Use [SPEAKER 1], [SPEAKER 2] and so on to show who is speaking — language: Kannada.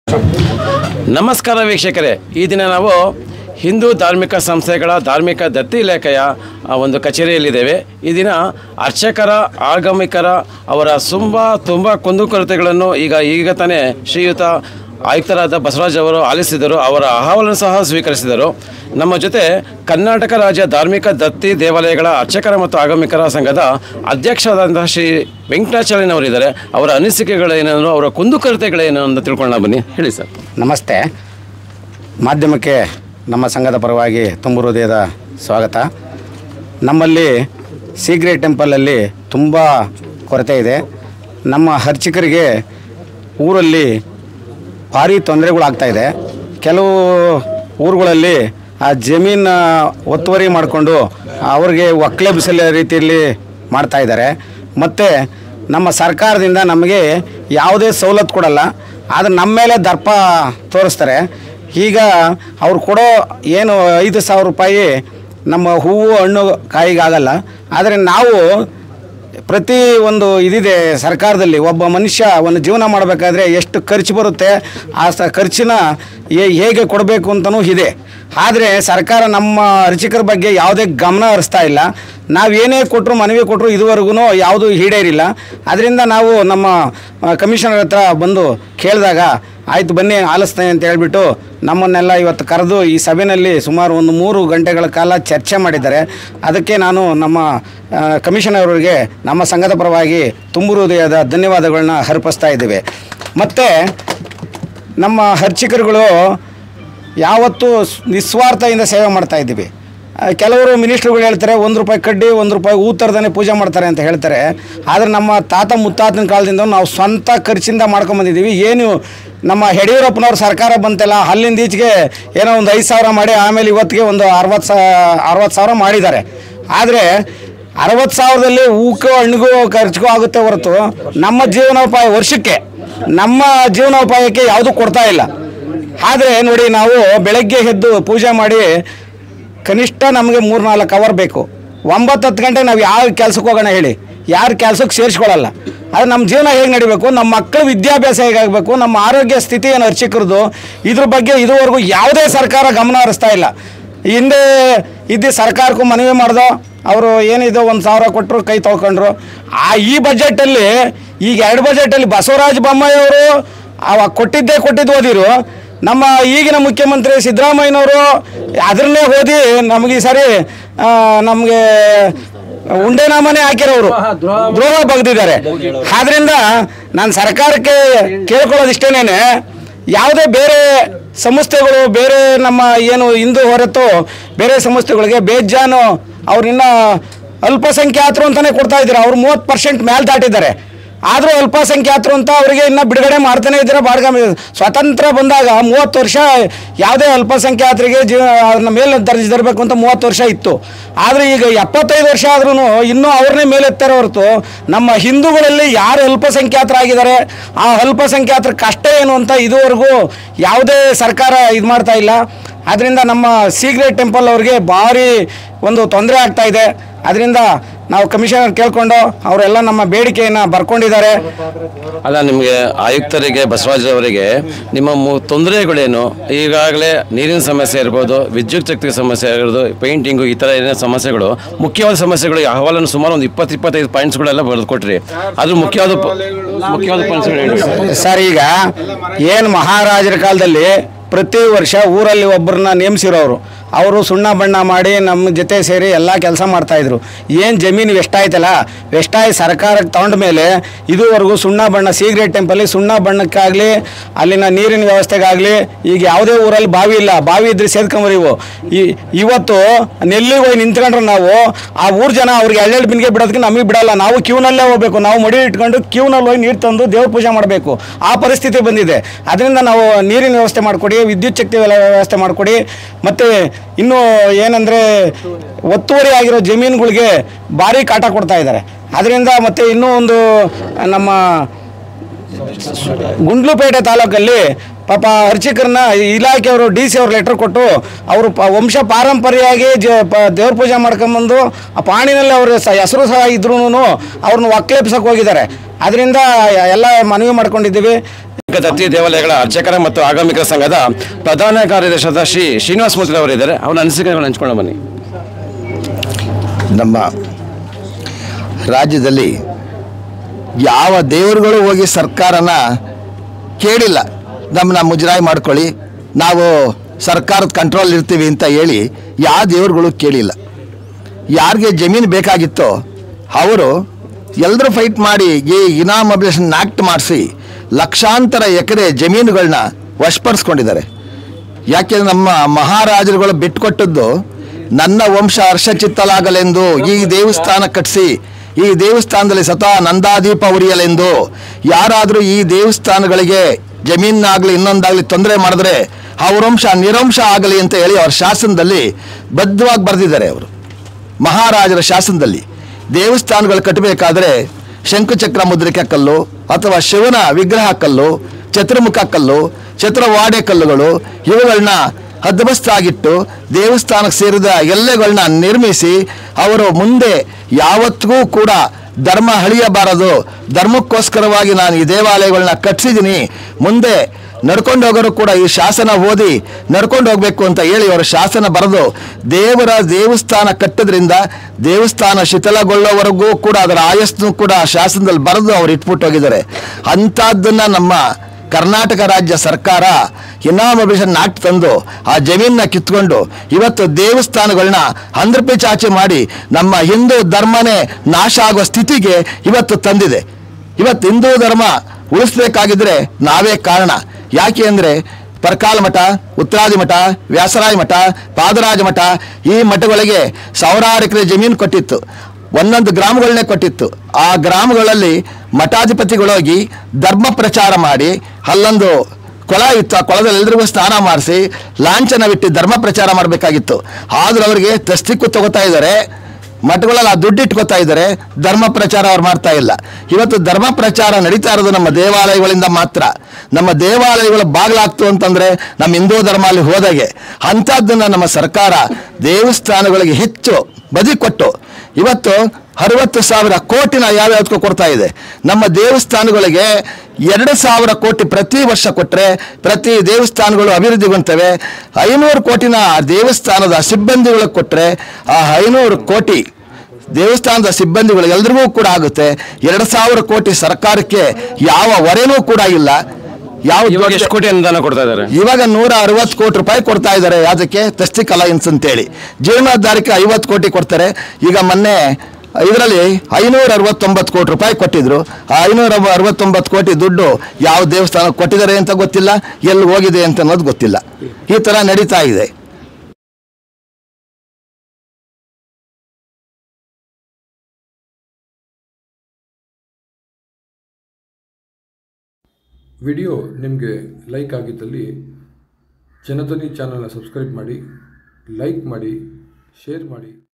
[SPEAKER 1] ನಮಸ್ಕಾರ ವೀಕ್ಷಕರೇ ಈ ದಿನ ನಾವು ಹಿಂದೂ ಧಾರ್ಮಿಕ ಸಂಸ್ಥೆಗಳ ಧಾರ್ಮಿಕ ದತ್ತಿ ಇಲಾಖೆಯ ಆ, ಒಂದು ಕಚೇರಿಯಲ್ಲಿದ್ದೇವೆ ಈ ದಿನ ಅರ್ಚಕರ ಆಗಮಿಕರ ಅವರ ತುಂಬ ತುಂಬ ಕುಂದುಕೊರತೆಗಳನ್ನು ಈಗ ಈಗ ತಾನೇ ಶ್ರೀಯುತ ಆಯುಕ್ತರಾದ ಬಸವರಾಜ್ ಅವರು ಆಲಿಸಿದರು ಅವರ ಅಹವಾಲನ್ನು ಸಹ ಸ್ವೀಕರಿಸಿದರು ನಮ್ಮ ಜೊತೆ ಕರ್ನಾಟಕ ರಾಜ್ಯ ಧಾರ್ಮಿಕ ದತ್ತಿ ದೇವಾಲಯಗಳ ಅರ್ಚಕರ ಮತ್ತು ಆಗಮಿಕರ ಸಂಘದ ಅಧ್ಯಕ್ಷರಾದಂತಹ ಶ್ರೀ ವೆಂಕಟಾಚಲನವರಿದ್ದಾರೆ ಅವರ ಅನಿಸಿಕೆಗಳೇನೇನು ಅವರ ಕುಂದುಕೊರತೆಗಳೇನು ಅಂತ ತಿಳ್ಕೊಳ್ಳೋಣ ಬನ್ನಿ ಹೇಳಿ ಸರ್
[SPEAKER 2] ನಮಸ್ತೆ ಮಾಧ್ಯಮಕ್ಕೆ ನಮ್ಮ ಸಂಘದ ಪರವಾಗಿ ತುಂಬು ಹೃದಯದ ಸ್ವಾಗತ ನಮ್ಮಲ್ಲಿ ಸೀಗ್ರೆಟ್ ಟೆಂಪಲಲ್ಲಿ ತುಂಬ ಕೊರತೆ ಇದೆ ನಮ್ಮ ಅರ್ಚಕರಿಗೆ ಊರಲ್ಲಿ ಭಾರಿ ತೊಂದರೆಗಳಾಗ್ತಾ ಇದೆ ಕೆಲವು ಊರುಗಳಲ್ಲಿ ಆ ಜಮೀನು ಒತ್ತುವರಿ ಮಾಡಿಕೊಂಡು ಅವ್ರಿಗೆ ಒಕ್ಕಲೆಬ್ಸಲ ರೀತಿಯಲ್ಲಿ ಮಾಡ್ತಾ ಇದ್ದಾರೆ ಮತ್ತು ನಮ್ಮ ಸರ್ಕಾರದಿಂದ ನಮಗೆ ಯಾವುದೇ ಸವಲತ್ತು ಕೊಡಲ್ಲ ಆದರೆ ನಮ್ಮ ಮೇಲೆ ದರ್ಪ ತೋರಿಸ್ತಾರೆ ಈಗ ಅವ್ರು ಕೊಡೋ ಏನು ಐದು ಸಾವಿರ ರೂಪಾಯಿ ನಮ್ಮ ಹೂವು ಹಣ್ಣು ಕಾಯಿಗಾಗಲ್ಲ ಆದರೆ ನಾವು ಪ್ರತಿ ಒಂದು ಇದಿದೆ ಸರ್ಕಾರದಲ್ಲಿ ಒಬ್ಬ ಮನುಷ್ಯ ಒಂದು ಜೀವನ ಮಾಡಬೇಕಾದ್ರೆ ಎಷ್ಟು ಖರ್ಚು ಬರುತ್ತೆ ಆ ಸ ಖರ್ಚಿನ ಹೇ- ಹೇಗೆ ಕೊಡಬೇಕು ಅಂತಲೂ ಇದೆ ಆದರೆ ಸರ್ಕಾರ ನಮ್ಮ ಅರ್ಚಕರ ಬಗ್ಗೆ ಯಾವುದೇ ಗಮನ ಹರಿಸ್ತಾ ಇಲ್ಲ ನಾವೇನೇ ಕೊಟ್ಟರು ಮನವಿ ಕೊಟ್ಟರು ಇದುವರೆಗೂ ಯಾವುದೂ ಈಡೇರಿಲ್ಲ ಅದರಿಂದ ನಾವು ನಮ್ಮ ಆ, ಕಮಿಷನರ್ ಹತ್ರ ಬಂದು ಕೇಳಿದಾಗ ಆಯ್ತು ಬನ್ನಿ ಆಲಿಸ್ತೇನೆ ಅಂತ ಹೇಳ್ಬಿಟ್ಟು ನಮ್ಮನ್ನೆಲ್ಲ ಇವತ್ತು ಕರೆದು ಈ ಸಭೆಯಲ್ಲಿ ಸುಮಾರು ಒಂದು ಮೂರು ಗಂಟೆಗಳ ಕಾಲ ಚರ್ಚೆ ಮಾಡಿದ್ದಾರೆ ಅದಕ್ಕೆ ನಾನು ನಮ್ಮ ಆ, ಕಮಿಷನರ್ ಅವರಿಗೆ ನಮ್ಮ ಸಂಘದ ಪರವಾಗಿ ತುಂಬು ಹೃದಯದ ಧನ್ಯವಾದಗಳನ್ನ ಅರ್ಪಿಸ್ತಾ ಇದ್ದೇವೆ ಮತ್ತು ನಮ್ಮ ಅರ್ಚಕರುಗಳು ಯಾವತ್ತೂ ಸ್- ನಿಸ್ವಾರ್ಥದಿಂದ ಸೇವೆ ಮಾಡ್ತಾ ಇದ್ದೀವಿ ಆ, ಕೆಲವರು ಮಿನಿಸ್ಟ್ರುಗಳು ಹೇಳ್ತಾರೆ ಒಂದು ರೂಪಾಯಿ ಕಡ್ಡಿ ಒಂದು ರೂಪಾಯಿ ಹೂ ಥರದೇ ಪೂಜೆ ಮಾಡ್ತಾರೆ ಅಂತ ಹೇಳ್ತಾರೆ ಆದರೆ ನಮ್ಮ ತಾತ ಮುತ್ತಾತನ ಕಾಲದಿಂದ ನಾವು ಸ್ವಂತ ಖರ್ಚಿಂದ ಮಾಡ್ಕೊಂಬಂದಿದ್ದೀವಿ ಏನು ನಮ್ಮ ಯಡಿಯೂರಪ್ಪನವ್ರ ಸರ್ಕಾರ ಬಂತೆಲ್ಲ ಅಲ್ಲಿಂದ ಈಚೆಗೆ ಏನೋ ಒಂದು ಐದು ಸಾವಿರ ಮಾಡಿ ಆಮೇಲೆ ಇವತ್ತಿಗೆ ಒಂದು ಅರವತ್ತು ಸಾ ಅರವತ್ತು ಸಾವಿರ ಮಾಡಿದ್ದಾರೆ ಆದರೆ ಅರವತ್ತು ಸಾವಿರದಲ್ಲಿ ಹೂಕೋ ಹಣ್ಣಿಗೂ ಖರ್ಚಿಗೂ ಆಗುತ್ತೆ ಹೊರತು ನಮ್ಮ ಜೀವನೋಪಾಯ ವರ್ಷಕ್ಕೆ ನಮ್ಮ ಜೀವನೋಪಾಯಕ್ಕೆ ಯಾವುದೂ ಕೊಡ್ತಾ ಇಲ್ಲ ಆದರೆ ನೋಡಿ ನಾವು ಬೆಳಗ್ಗೆ ಎದ್ದು ಪೂಜೆ ಮಾಡಿ ಕನಿಷ್ಠ ನಮಗೆ ಮೂರು ನಾಲ್ಕು ಅವರ್ ಬೇಕು ಒಂಬತ್ತು ಹತ್ತು ಗಂಟೆ ನಾವು ಯಾವ ಕೆಲಸಕ್ಕೆ ಹೋಗೋಣ ಹೇಳಿ ಯಾರು ಕೆಲಸಕ್ಕೆ ಸೇರಿಸ್ಕೊಳ್ಳಲ್ಲ ಅದು ನಮ್ಮ ಜೀವನ ಹೇಗೆ ನಡಿಬೇಕು ನಮ್ಮ ಮಕ್ಕಳ ವಿದ್ಯಾಭ್ಯಾಸ ಹೇಗಾಗಬೇಕು ನಮ್ಮ ಆರೋಗ್ಯ ಸ್ಥಿತಿ ಏನು ಅರ್ಚಕರದು ಇದ್ರ ಬಗ್ಗೆ ಇದುವರೆಗೂ ಯಾವುದೇ ಸರ್ಕಾರ ಗಮನ ಹರಿಸ್ತಾ ಇಲ್ಲ ಹಿಂದೆ ಇದ್ದು ಸರ್ಕಾರಕ್ಕೂ ಮನವಿ ಮಾಡ್ದೋ ಅವರು ಏನಿದೆ ಒಂದು ಸಾವಿರ ಕೊಟ್ಟರು ಕೈ ತೊಳ್ಕೊಂಡ್ರು ಆ ಈ ಬಜೆಟಲ್ಲಿ ಈಗ ಎರಡು ಬಜೆಟಲ್ಲಿ ಬಸವರಾಜ ಬೊಮ್ಮಾಯಿ ಅವರು ಅವ ಕೊಟ್ಟಿದ್ದೇ ಕೊಟ್ಟಿದ್ದು ಓದಿರು ನಮ್ಮ ಈಗಿನ ಮುಖ್ಯಮಂತ್ರಿ ಸಿದ್ದರಾಮಯ್ಯನವರು ಅದನ್ನೇ ಓದಿ ನಮಗೆ ಈ ಸರಿ ನಮಗೆ ಉಂಡೆನಾಮನೇ ಹಾಕಿರೋರು ದ್ರೋಹ ಬಗ್ದಿದ್ದಾರೆ ಆದ್ರಿಂದ ನಾನು ಸರ್ಕಾರಕ್ಕೆ ಕೇಳ್ಕೊಳ್ಳೋದಿಷ್ಟೇನೇನೆ ಯಾವುದೇ ಬೇರೆ ಸಂಸ್ಥೆಗಳು ಬೇರೆ ನಮ್ಮ ಏನು ಹಿಂದೂ ಹೊರತು ಬೇರೆ ಸಂಸ್ಥೆಗಳಿಗೆ ಬೇಜಾನು ಅವ್ರನ್ನ ಅಲ್ಪಸಂಖ್ಯಾತರು ಅಂತಲೇ ಕೊಡ್ತಾ ಇದ್ದಾರೆ ಅವ್ರು ಮೂವತ್ತು ಪರ್ಸೆಂಟ್ ಮೇಲೆ ದಾಟಿದ್ದಾರೆ ಆದರೂ ಅಲ್ಪಸಂಖ್ಯಾತರು ಅಂತ ಅವರಿಗೆ ಇನ್ನೂ ಬಿಡುಗಡೆ ಮಾಡ್ತಾನೆ ಇದ್ದಾರೆ ಬಾಡ್ಗ ಸ್ವತಂತ್ರ ಬಂದಾಗ ಮೂವತ್ತು ವರ್ಷ ಯಾವುದೇ ಅಲ್ಪಸಂಖ್ಯಾತರಿಗೆ ಜೀವ ಅದನ್ನ ಮೇಲೆ ದರ್ಜೆ ತರಬೇಕು ಅಂತ ಮೂವತ್ತು ವರ್ಷ ಇತ್ತು ಆದರೆ ಈಗ ಎಪ್ಪತ್ತೈದು ವರ್ಷ ಆದ್ರೂ ಇನ್ನೂ ಅವ್ರನ್ನೇ ಮೇಲೆತ್ತಾರೆ ಹೊರತು ನಮ್ಮ ಹಿಂದೂಗಳಲ್ಲಿ ಯಾರು ಅಲ್ಪಸಂಖ್ಯಾತರಾಗಿದ್ದಾರೆ ಆ ಅಲ್ಪಸಂಖ್ಯಾತರ ಕಷ್ಟ ಏನು ಅಂತ ಇದುವರೆಗೂ ಯಾವುದೇ ಸರ್ಕಾರ ಇದು ಮಾಡ್ತಾ ಇಲ್ಲ ಅದರಿಂದ ನಮ್ಮ ಸೀಗ್ರೆಟ್ ಟೆಂಪಲ್ ಅವ್ರಿಗೆ ಭಾರಿ ಒಂದು ತೊಂದರೆ ಆಗ್ತಾ ಇದೆ ಅದರಿಂದ ನಾವು ಕಮಿಷನರ್ ಕೇಳ್ಕೊಂಡು ಅವರೆಲ್ಲ ನಮ್ಮ ಬೇಡಿಕೆಯನ್ನು ಬರ್ಕೊಂಡಿದ್ದಾರೆ
[SPEAKER 1] ಅಲ್ಲ ನಿಮಗೆ ಆಯುಕ್ತರಿಗೆ ಬಸವರಾಜ್ ಅವರಿಗೆ ನಿಮ್ಮ ಮು ತೊಂದರೆಗಳೇನು ಈಗಾಗಲೇ ನೀರಿನ ಸಮಸ್ಯೆ ಇರ್ಬೋದು ವಿದ್ಯುತ್ ಶಕ್ತಿ ಸಮಸ್ಯೆ ಇರ್ಬೋದು ಪೇಂಟಿಂಗು ಈ ಥರ ಏನೇ ಸಮಸ್ಯೆಗಳು ಮುಖ್ಯವಾದ ಸಮಸ್ಯೆಗಳು ಅಹವಾಲನ್ನು ಸುಮಾರು ಒಂದು ಇಪ್ಪತ್ತು ಇಪ್ಪತ್ತೈದು ಪಾಯಿಂಟ್ಸ್ಗಳೆಲ್ಲ ಬರೆದು ಕೊಟ್ರಿ ಅದ್ರ ಮುಖ್ಯವಾದ ಪ- ಮುಖ್ಯವಾದ ಪಾಯಿಂಟ್ಸ್ಗಳು ಹೇಳಿ ಸರ್.
[SPEAKER 2] ಸರ್ ಈಗ ಏನು ಮಹಾರಾಜರ ಕಾಲದಲ್ಲಿ ಪ್ರತಿ ವರ್ಷ ಊರಲ್ಲಿ ಒಬ್ಬರನ್ನ ನೇಮಿಸಿರೋರು ಅವರು ಸುಣ್ಣ ಬಣ್ಣ ಮಾಡಿ ನಮ್ಮ ಜೊತೆ ಸೇರಿ ಎಲ್ಲ ಕೆಲಸ ಮಾಡ್ತಾಯಿದ್ರು ಏನು ಜಮೀನು ಎಷ್ಟಾಯ್ತಲ್ಲ ಎಷ್ಟಾಗಿ ಸರ್ಕಾರಕ್ಕೆ ತಗೊಂಡ ಮೇಲೆ ಇದುವರೆಗೂ ಸುಣ್ಣ ಬಣ್ಣ ಸೀಗ್ರೆಟ್ ಟೆಂಪಲ್ಲಿ ಸುಣ್ಣ ಬಣ್ಣಕ್ಕಾಗಲಿ ಅಲ್ಲಿನ ನೀರಿನ ವ್ಯವಸ್ಥೆಗಾಗಲಿ ಈಗ ಯಾವುದೇ ಊರಲ್ಲಿ ಬಾವಿ ಇಲ್ಲ ಬಾವಿ ಇದ್ರೆ ಸೇದ್ಕೊಂಬರಿವು ಈ ಇವತ್ತು ನೆಲ್ಲಿಗೆ ಹೋಗಿ ನಿಂತ್ಕೊಂಡ್ರೆ ನಾವು ಆ ಊರು ಜನ ಅವ್ರಿಗೆ ಎರಡೆರಡು ಬಿನ್ಗೆ ಬಿಡೋದಕ್ಕೆ ನಮಗೆ ಬಿಡಲ್ಲ ನಾವು ಕ್ಯೂನಲ್ಲೇ ಹೋಗ್ಬೇಕು ನಾವು ಮಡಿ ಇಟ್ಕೊಂಡು ಕ್ಯೂನಲ್ಲಿ ಹೋಗಿ ನೀರು ತಂದು ದೇವ್ರ ಪೂಜೆ ಮಾಡಬೇಕು ಆ ಪರಿಸ್ಥಿತಿ ಬಂದಿದೆ ಅದರಿಂದ ನಾವು ನೀರಿನ ವ್ಯವಸ್ಥೆ ಮಾಡಿಕೊಡಿ ವಿದ್ಯುತ್ ಶಕ್ತಿ ವ್ಯವ- ವ್ಯವಸ್ಥೆ ಮಾಡಿಕೊಡಿ ಮತ್ತು ಇನ್ನು ಏನಂದರೆ ಒತ್ತುವರಿ ಆಗಿರೋ ಜಮೀನುಗಳಿಗೆ ಭಾರಿ ಕಾಟ ಕೊಡ್ತಾ ಇದ್ದಾರೆ ಅದರಿಂದ ಮತ್ತು ಇನ್ನೂ ಒಂದು ನಮ್ಮ ಗುಂಡ್ಲುಪೇಟೆ ತಾಲೂಕಲ್ಲಿ ಪಾಪ ಅರ್ಚಕರನ್ನ ಇಲಾಖೆಯವರು ಡಿ ಸಿ ಅವ್ರು ಲೆಟರ್ ಕೊಟ್ಟು ಅವರು ಪ ವಂಶ ಪಾರಂಪರ್ಯವಾಗಿ ಜ ಪ ದೇವ್ರ ಪೂಜೆ ಮಾಡ್ಕೊಂಬಂದು ಆ ಪಾಣಿನಲ್ಲಿ ಅವ್ರ ಸ ಹೆಸರು ಸಹ ಇದ್ರೂ ಅವ್ರನ್ನ ಒಕ್ಕಲೆಪ್ಸಕ್ಕೆ ಹೋಗಿದ್ದಾರೆ ಅದರಿಂದ ಎಲ್ಲ ಮನವಿ ಮಾಡ್ಕೊಂಡಿದ್ದೀವಿ
[SPEAKER 1] ದತ್ತಿ ದೇವಾಲಯಗಳ ಅರ್ಚಕರ ಮತ್ತು ಆಗಮಿಕರ ಸಂಘದ ಪ್ರಧಾನ ಕಾರ್ಯದರ್ಶಿಯಾದ ಶ್ರೀ ಶ್ರೀನಿವಾಸ ಮೂರ್ತಿ ಅವರು ಇದ್ದಾರೆ ಅವರ ಅನಿಸಿಕೆಗಳನ್ನು ಹಂಚ್ಕೊಂಡು ಬನ್ನಿ
[SPEAKER 3] ನಮ್ಮ ರಾಜ್ಯದಲ್ಲಿ ಯಾವ ದೇವರುಗಳು ಹೋಗಿ ಸರ್ಕಾರನ ಕೇಳಿಲ್ಲ ನಮ್ಮನ್ನ ಮುಜರಾಯಿ ಮಾಡ್ಕೊಳ್ಳಿ ನಾವು ಸರ್ಕಾರದ ಕಂಟ್ರೋಲ್ ಇರ್ತೀವಿ ಅಂತ ಹೇಳಿ ಯಾವ ದೇವರುಗಳು ಕೇಳಿಲ್ಲ ಯಾರಿಗೆ ಜಮೀನು ಬೇಕಾಗಿತ್ತೋ ಅವರು ಎಲ್ಲರೂ ಫೈಟ್ ಮಾಡಿ ಈ ಇನಾಮ್ ಅಬ್ಲೇಷನ್ ಆ್ಯಕ್ಟ್ ಮಾಡಿಸಿ ಲಕ್ಷಾಂತರ ಎಕರೆ ಜಮೀನುಗಳನ್ನ ವಶಪಡಿಸ್ಕೊಂಡಿದ್ದಾರೆ ಯಾಕೆ ನಮ್ಮ ಮಹಾರಾಜರುಗಳು ಬಿಟ್ಟುಕೊಟ್ಟದ್ದು ನನ್ನ ವಂಶ ಹರ್ಷಚಿತ್ತಲಾಗಲೆಂದು ಈ ದೇವಸ್ಥಾನ ಕಟ್ಟಿಸಿ ಈ ದೇವಸ್ಥಾನದಲ್ಲಿ ಸದಾ ನಂದಾದೀಪ ಉರಿಯಲೆಂದು ಯಾರಾದರೂ ಈ ದೇವಸ್ಥಾನಗಳಿಗೆ ಜಮೀನಾಗಲಿ ಇನ್ನೊಂದಾಗಲಿ ತೊಂದರೆ ಮಾಡಿದ್ರೆ ಅವ್ರ ವಂಶ ನಿರಂಶ ಆಗಲಿ ಅಂತ ಹೇಳಿ ಅವ್ರ ಶಾಸನದಲ್ಲಿ ಬದ್ಧವಾಗಿ ಬರೆದಿದ್ದಾರೆ ಅವರು ಮಹಾರಾಜರ ಶಾಸನದಲ್ಲಿ ದೇವಸ್ಥಾನಗಳು ಕಟ್ಟಬೇಕಾದ್ರೆ ಶಂಕುಚಕ್ರ ಮುದ್ರಿಕೆ ಕಲ್ಲು ಅಥವಾ ಶಿವನ ವಿಗ್ರಹ ಕಲ್ಲು ಚತುರ್ಮುಖ ಕಲ್ಲು ಚತುರವಾಡೆ ಕಲ್ಲುಗಳು ಇವುಗಳನ್ನ ಹದ್ಬಸ್ತಾಗಿಟ್ಟು ದೇವಸ್ಥಾನಕ್ಕೆ ಸೇರಿದ ಎಲ್ಲೆಗಳನ್ನ ನಿರ್ಮಿಸಿ ಅವರು ಮುಂದೆ ಯಾವತ್ತಿಗೂ ಕೂಡ ಧರ್ಮ ಅಳಿಯಬಾರದು ಧರ್ಮಕ್ಕೋಸ್ಕರವಾಗಿ ನಾನು ಈ ದೇವಾಲಯಗಳನ್ನ ಕಟ್ಟಿಸಿದ್ದೀನಿ ಮುಂದೆ ನಡ್ಕೊಂಡು ಹೋಗೋರು ಕೂಡ ಈ ಶಾಸನ ಓದಿ ನಡ್ಕೊಂಡು ಹೋಗ್ಬೇಕು ಅಂತ ಹೇಳಿ ಅವರು ಶಾಸನ ಬರೆದು ದೇವರ ದೇವಸ್ಥಾನ ಕಟ್ಟೋದ್ರಿಂದ ದೇವಸ್ಥಾನ ಶಿಥಿಲಗೊಳ್ಳೋವರೆಗೂ ಕೂಡ ಅದರ ಆಯಸ್ಸನ್ನು ಕೂಡ ಆ ಶಾಸನದಲ್ಲಿ ಬರೆದು ಅವ್ರು ಇಟ್ಬಿಟ್ಟು ಹೋಗಿದ್ದಾರೆ ಅಂಥದ್ದನ್ನು ನಮ್ಮ ಕರ್ನಾಟಕ ರಾಜ್ಯ ಸರ್ಕಾರ ಇನಾಮಬಿಷನ್ ಆಕ್ಟ್ ತಂದು ಆ ಜಮೀನನ್ನ ಕಿತ್ಕೊಂಡು ಇವತ್ತು ದೇವಸ್ಥಾನಗಳನ್ನ ಅಂದ್ರಪೆ ಚಾಚೆ ಮಾಡಿ ನಮ್ಮ ಹಿಂದೂ ಧರ್ಮನೇ ನಾಶ ಆಗೋ ಸ್ಥಿತಿಗೆ ಇವತ್ತು ತಂದಿದೆ ಇವತ್ತು ಹಿಂದೂ ಧರ್ಮ ಉಳಿಸ್ಬೇಕಾಗಿದ್ರೆ ನಾವೇ ಕಾರಣ ಯಾಕೆ ಅಂದರೆ ಪರ್ಕಾಲ ಮಠ ಉತ್ತರಾದಿ ಮಠ ವ್ಯಾಸರಾಯ ಮಠ ಪಾದರಾಜ ಮಠ ಈ ಮಠಗಳಿಗೆ ಸಾವಿರಾರು ಎಕರೆ ಜಮೀನು ಕೊಟ್ಟಿತ್ತು ಒಂದೊಂದು ಗ್ರಾಮಗಳನ್ನೇ ಕೊಟ್ಟಿತ್ತು ಆ ಗ್ರಾಮಗಳಲ್ಲಿ ಮಠಾಧಿಪತಿಗಳೋಗಿ ಧರ್ಮ ಪ್ರಚಾರ ಮಾಡಿ ಅಲ್ಲೊಂದು ಕೊಳ ಇತ್ತು ಆ ಕೊಳದಲ್ಲಿ ಎಲ್ರಿಗೂ ಸ್ನಾನ ಮಾಡಿಸಿ ಲಾಂಛನವಿಟ್ಟು ಧರ್ಮ ಪ್ರಚಾರ ಮಾಡಬೇಕಾಗಿತ್ತು ಆದರೂ ಅವರಿಗೆ ತಸ್ತಿಕ್ಕು ತಗೋತಾ ಇದ್ದಾರೆ ಮಠಗಳಲ್ಲಿ ಆ ದುಡ್ಡು ಇಟ್ಕೋತಾ ಇದ್ದಾರೆ ಧರ್ಮ ಪ್ರಚಾರ ಅವ್ರು ಮಾಡ್ತಾ ಇಲ್ಲ ಇವತ್ತು ಧರ್ಮ ಪ್ರಚಾರ ನಡೀತಾ ಇರೋದು ನಮ್ಮ ದೇವಾಲಯಗಳಿಂದ ಮಾತ್ರ ನಮ್ಮ ದೇವಾಲಯಗಳು ಬಾಗಿಲಾಗ್ತು ಅಂತಂದ್ರೆ ನಮ್ಮ ಹಿಂದೂ ಧರ್ಮ ಅಲ್ಲಿ ಹೋದಾಗೆ ಅಂಥದ್ದನ್ನು ನಮ್ಮ ಸರ್ಕಾರ ದೇವಸ್ಥಾನಗಳಿಗೆ ಹೆಚ್ಚು ಬದಿ ಕೊಟ್ಟು ಇವತ್ತು ಅರವತ್ತು ಸಾವಿರ ಕೋಟಿನ ಯಾವ್ಯಾವ್ದಕ್ಕೂ ಕೊಡ್ತಾ ಇದೆ ನಮ್ಮ ದೇವಸ್ಥಾನಗಳಿಗೆ ಎರಡು ಸಾವಿರ ಕೋಟಿ ಪ್ರತಿ ವರ್ಷ ಕೊಟ್ಟರೆ ಪ್ರತಿ ದೇವಸ್ಥಾನಗಳು ಅಭಿವೃದ್ಧಿಗೊಂತವೆ ಐನೂರು ಕೋಟಿನ ದೇವಸ್ಥಾನದ ಸಿಬ್ಬಂದಿಗಳಿಗೆ ಕೊಟ್ಟರೆ ಆ ಐನೂರು ಕೋಟಿ ದೇವಸ್ಥಾನದ ಸಿಬ್ಬಂದಿಗಳು ಎಲ್ರಿಗೂ ಕೂಡ ಆಗುತ್ತೆ ಎರಡು ಸಾವಿರ ಕೋಟಿ ಸರ್ಕಾರಕ್ಕೆ ಯಾವ ಹೊರೆನೂ ಕೂಡ ಇಲ್ಲ ಯಾವ
[SPEAKER 1] ಇವಾಗ
[SPEAKER 3] ದೊಡ್ಡ-
[SPEAKER 1] ಎಷ್ಟು ಕೋಟಿ ಅನುದಾನ ಕೊಡ್ತಾ ಇದ್ದಾರೆ
[SPEAKER 3] ಇವಾಗ ನೂರ ಅರವತ್ತು ಕೋಟಿ ರೂಪಾಯಿ ಕೊಡ್ತಾ ಇದ್ದಾರೆ ಅದಕ್ಕೆ ತಸ್ತಿಕ್ ಅಲಯನ್ಸ್ ಅಂತೇಳಿ ಜೀವನಾಧಾರಕ್ಕೆ ಐವತ್ತು ಕೋಟಿ ಕೊಡ್ತಾರೆ ಈಗ ಮೊನ್ನೆ ಇದರಲ್ಲಿ ಐನೂರ ಅರವತ್ತೊಂಬತ್ತು ಕೋಟಿ ರೂಪಾಯಿ ಕೊಟ್ಟಿದ್ರು ಆ ಐನೂರ ಅರವತ್ತೊಂಬತ್ತು ಕೋಟಿ ದುಡ್ಡು ಯಾವ ದೇವಸ್ಥಾನಕ್ಕೆ ಕೊಟ್ಟಿದ್ದಾರೆ ಅಂತ ಗೊತ್ತಿಲ್ಲ ಎಲ್ಲಿ ಹೋಗಿದೆ ಅಂತ ಅನ್ನೋದು ಗೊತ್ತಿಲ್ಲ ಈ ಥರ ನಡೀತಾ ಇದೆ
[SPEAKER 4] ವಿಡಿಯೋ ನಿಮಗೆ ಲೈಕ್ ಆಗಿದ್ದಲ್ಲಿ ಜನಧ್ವನಿ ಚಾನಲ್ನ ಸಬ್ಸ್ಕ್ರೈಬ್ ಮಾಡಿ ಲೈಕ್ ಮಾಡಿ ಶೇರ್ ಮಾಡಿ